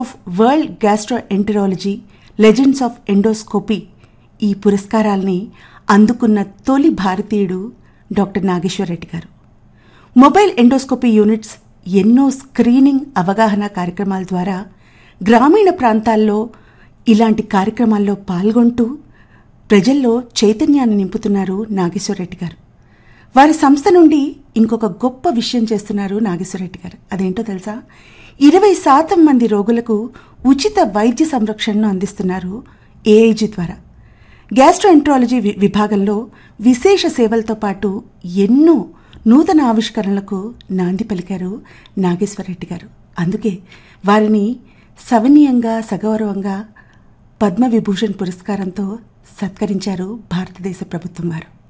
of world gastroenterology legends of endoscopy ఈ పురస్కారాల్ని అందుకున్న తొలి భారతీయుడు డాక్టర్ నాగేశ్వరరెడ్డి గారు మొబైల్ ఎండోస్కోపీ యూనిట్స్ ఎన్నో స్క్రీనింగ్ అవగాహన కార్యక్రమాల ద్వారా గ్రామీణ ప్రాంతాల్లో ఇలాంటి కార్యక్రమాల్లో పాల్గొంటూ ప్రజల్లో చైతన్యాన్ని నింపుతున్నారు నాగేశ్వరరెడ్డి గారు వారి సంస్థ నుండి ఇంకొక గొప్ప విషయం చేస్తున్నారు నాగేశ్వరరెడ్డి గారు అదేంటో తెలుసా ఇరవై శాతం మంది రోగులకు ఉచిత వైద్య సంరక్షణను అందిస్తున్నారు ఏఐజీ ద్వారా గ్యాస్ట్రోఎంట్రాలజీ వి- విభాగంలో విశేష సేవలతో పాటు ఎన్నో నూతన ఆవిష్కరణలకు నాంది పలికారు నాగేశ్వరరెడ్డి గారు అందుకే వారిని సవనీయంగా సగౌరవంగా పద్మవిభూషణ్ పురస్కారంతో సత్కరించారు భారతదేశ ప్రభుత్వం వారు